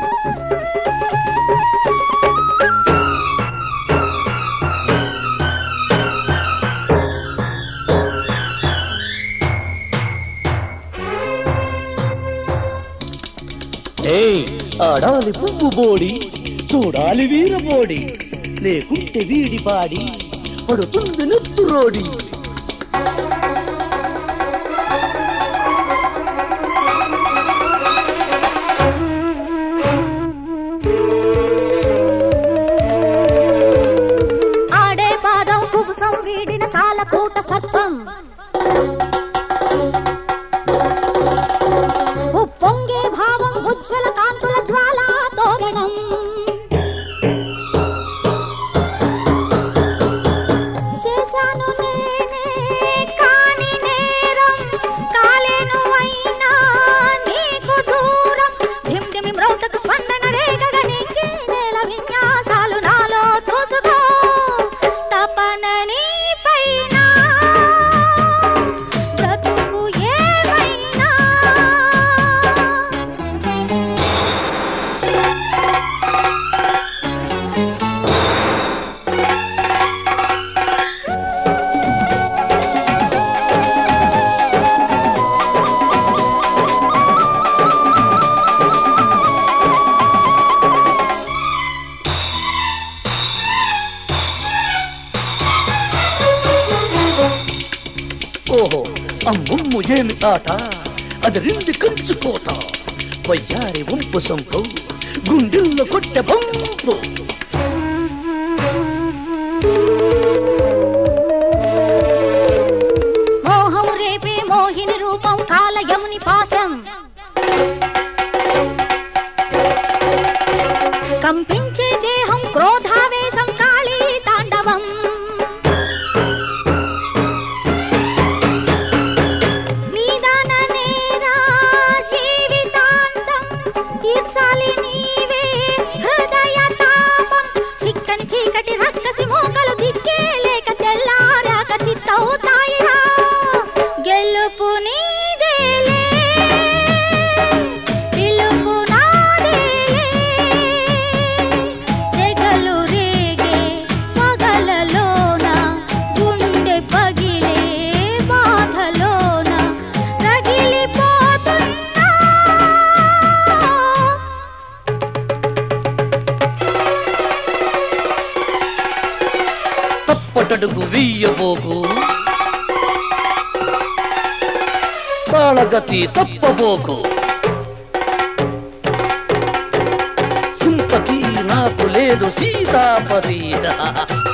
ఏయ్ ఆడాలి పువ్వు బోడి చూడాలి వీరబోడి లేకుంటే వీడి పాడి పడుతుంది నెత్తు రోడి ఆడే పాదం కుబుసం వీడిన కాలకూట సర్పం ఉప్పొంగే భావం ఉజ్వల కాంతుల జ్వాలా తోరణం చేశాను నేనే కాని నేరం కాలేను అయినా నీకు దూరం ధిమ్ ధిమి మ్రోతకు స్పందన రేగగ నింగి నేల విన్యాసాలు నాలో చూసుకో తపన నీ పైన బ్రతుకు ఏమైనా ఓహో అమ్ముమ్ము ఏమి ఆట అది రింది కంచుకోత వయ్యారి వంపు సంపు గుండెల్లో కొట్టె పంపు మోహం రేపే మోహిని రూపం కాలయముని పాశం కంపించే దేహం క్రోధావేశం కాళీ తాండవం నీదాన నేరా జీవితాంతం తీర్చాలి నీవే హృదయ తాపం చిక్కని చీకటి రక్కసి మోకలు దిక్కే లేక తెల్లారాక చిత్తవుతాయిరా గెలుపు నీదేలే పిలుపు నాదేలే సెగలు రేగే పగలలోన గుండె పగిలే బాధలోన రగిలిపోతున్నా తప్పటడుగు వీయబోకు తాళగతి తప్పబోకు సింపతి నాకు లేదు సీతాపతి